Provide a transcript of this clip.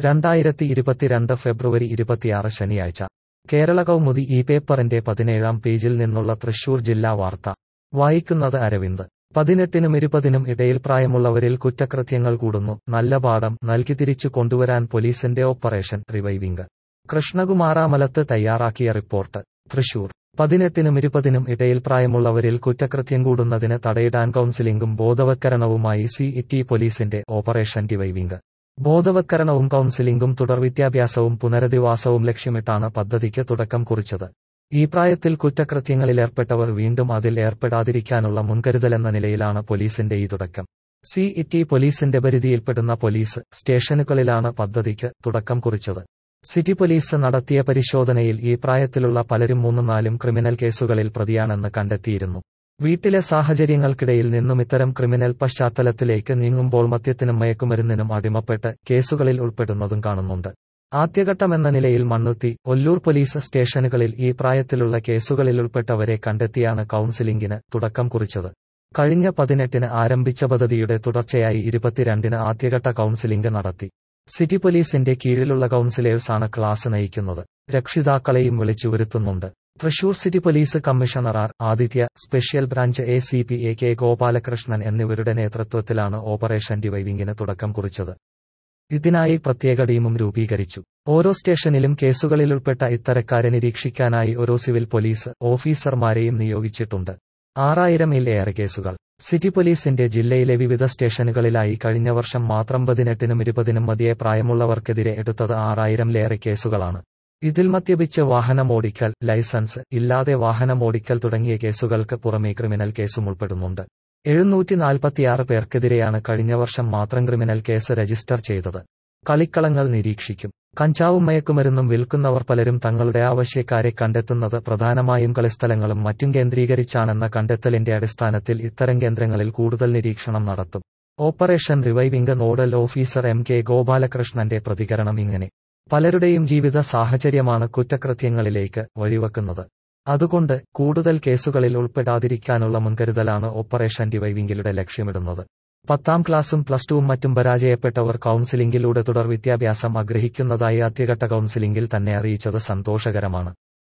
രണ്ടായിരത്തി ഇരുപത്തിരണ്ട് ഫെബ്രുവരി ഇരുപത്തിയാറ് ശനിയാഴ്ച കേരള കൗമുദി ഈ പേപ്പറിന്റെ പതിനേഴാം പേജിൽ നിന്നുള്ള തൃശൂർ ജില്ലാ വാർത്ത വായിക്കുന്നത് അരവിന്ദ് പതിനെട്ടിനും ഇരുപതിനും ഇടയിൽ പ്രായമുള്ളവരിൽ കുറ്റകൃത്യങ്ങൾ കൂടുന്നു നല്ല പാഠം നൽകി തിരിച്ചു കൊണ്ടുവരാൻ പോലീസിന്റെ ഓപ്പറേഷൻ റിവൈവിംഗ് കൃഷ്ണകുമാറാമലത്ത് തയ്യാറാക്കിയ റിപ്പോർട്ട് തൃശൂർ പതിനെട്ടിനും ഇരുപതിനും ഇടയിൽ പ്രായമുള്ളവരിൽ കുറ്റകൃത്യം കൂടുന്നതിന് തടയിടാൻ കൗൺസിലിംഗും ബോധവത്കരണവുമായി സി ഇറ്റി പോലീസിന്റെ ഓപ്പറേഷൻ റിവൈവിംഗ് ബോധവത്കരണവും കൗൺസിലിംഗും തുടർ വിദ്യാഭ്യാസവും പുനരധിവാസവും ലക്ഷ്യമിട്ടാണ് പദ്ധതിക്ക് തുടക്കം കുറിച്ചത് ഈ പ്രായത്തിൽ കുറ്റകൃത്യങ്ങളിലേർപ്പെട്ടവർ വീണ്ടും അതിൽ ഏർപ്പെടാതിരിക്കാനുള്ള മുൻകരുതലെന്ന നിലയിലാണ് പോലീസിന്റെ ഈ തുടക്കം സി ഇറ്റി പോലീസിന്റെ പരിധിയിൽപ്പെടുന്ന പോലീസ് സ്റ്റേഷനുകളിലാണ് പദ്ധതിക്ക് തുടക്കം കുറിച്ചത് സിറ്റി പോലീസ് നടത്തിയ പരിശോധനയിൽ ഈ പ്രായത്തിലുള്ള പലരും മൂന്നും നാലും ക്രിമിനൽ കേസുകളിൽ പ്രതിയാണെന്ന് കണ്ടെത്തിയിരുന്നു വീട്ടിലെ സാഹചര്യങ്ങൾക്കിടയിൽ നിന്നും ഇത്തരം ക്രിമിനൽ പശ്ചാത്തലത്തിലേക്ക് നീങ്ങുമ്പോൾ മദ്യത്തിനും മയക്കുമരുന്നിനും അടിമപ്പെട്ട് കേസുകളിൽ ഉൾപ്പെടുന്നതും കാണുന്നുണ്ട് ആദ്യഘട്ടമെന്ന നിലയിൽ മണ്ണുത്തി ഒല്ലൂർ പോലീസ് സ്റ്റേഷനുകളിൽ ഈ പ്രായത്തിലുള്ള കേസുകളിൽ ഉൾപ്പെട്ടവരെ കണ്ടെത്തിയാണ് കൌൺസിലിംഗിന് തുടക്കം കുറിച്ചത് കഴിഞ്ഞ പതിനെട്ടിന് ആരംഭിച്ച പദ്ധതിയുടെ തുടർച്ചയായി ഇരുപത്തിരണ്ടിന് ആദ്യഘട്ട കൌൺസിലിംഗ് നടത്തി സിറ്റി പോലീസിന്റെ കീഴിലുള്ള കൌൺസിലേഴ്സാണ് ക്ലാസ് നയിക്കുന്നത് രക്ഷിതാക്കളെയും വിളിച്ചു വരുത്തുന്നുണ്ട് Thrissur city police commissioner R Aditya special branch A C P A K Gopalakrishnan എന്നിവരുടെ നേതൃത്വത്തിലാണ് ഓപ്പറേഷൻ ഡിവൈവിംഗിന് തുടക്കം കുറിച്ചത് ഇതിനായി പ്രത്യേക ടീമും രൂപീകരിച്ചു ഓരോ സ്റ്റേഷനിലും കേസുകളിൽ ഉൾപ്പെട്ട ഇത്തരക്കാരെ നിരീക്ഷിക്കാനായി ഓരോ സിവിൽ പോലീസ് ഓഫീസർമാരെയും നിയോഗിച്ചിട്ടുണ്ട് ആറായിരമിൽ ഏറെ കേസുകൾ സിറ്റി പോലീസിന്റെ ജില്ലയിലെ വിവിധ സ്റ്റേഷനുകളിലായി കഴിഞ്ഞ വർഷം മാത്രം പതിനെട്ടിനും ഇരുപതിനും മതിയെ പ്രായമുള്ളവർക്കെതിരെ എടുത്തത് ആറായിരംലേറെ കേസുകളാണ് ഇതിൽ മദ്യപിച്ച് വാഹനമോടിക്കൽ ലൈസൻസ് ഇല്ലാതെ വാഹനമോടിക്കൽ തുടങ്ങിയ കേസുകൾക്ക് പുറമെ ക്രിമിനൽ കേസും ഉൾപ്പെടുന്നുണ്ട് എഴുന്നൂറ്റി നാൽപ്പത്തിയാറ് പേർക്കെതിരെയാണ് കഴിഞ്ഞ വർഷം മാത്രം ക്രിമിനൽ കേസ് രജിസ്റ്റർ ചെയ്തത് കളിക്കളങ്ങൾ നിരീക്ഷിക്കും കഞ്ചാവും മയക്കുമരുന്നും വിൽക്കുന്നവർ പലരും തങ്ങളുടെ ആവശ്യക്കാരെ കണ്ടെത്തുന്നത് പ്രധാനമായും കളിസ്ഥലങ്ങളും മറ്റും കേന്ദ്രീകരിച്ചാണെന്ന കണ്ടെത്തലിന്റെ അടിസ്ഥാനത്തിൽ ഇത്തരം കേന്ദ്രങ്ങളിൽ കൂടുതൽ നിരീക്ഷണം നടത്തും operation reviving nodal officer M K ഗോപാലകൃഷ്ണന്റെ പ്രതികരണം ഇങ്ങനെ പലരുടെയും ജീവിത സാഹചര്യമാണ് കുറ്റകൃത്യങ്ങളിലേക്ക് വഴിവെക്കുന്നത് അതുകൊണ്ട് കൂടുതൽ കേസുകളിൽ ഉൾപ്പെടാതിരിക്കാനുള്ള മുൻകരുതലാണ് ഓപ്പറേഷൻ ഡിവൈവിംഗിലൂടെ ലക്ഷ്യമിടുന്നത് പത്താം ക്ലാസും പ്ലസ് ടുവും മറ്റും പരാജയപ്പെട്ടവർ കൌൺസിലിംഗിലൂടെ തുടർ വിദ്യാഭ്യാസം ആഗ്രഹിക്കുന്നതായി ആദ്യഘട്ട കൌൺസിലിംഗിൽ തന്നെ അറിയിച്ചത് സന്തോഷകരമാണ്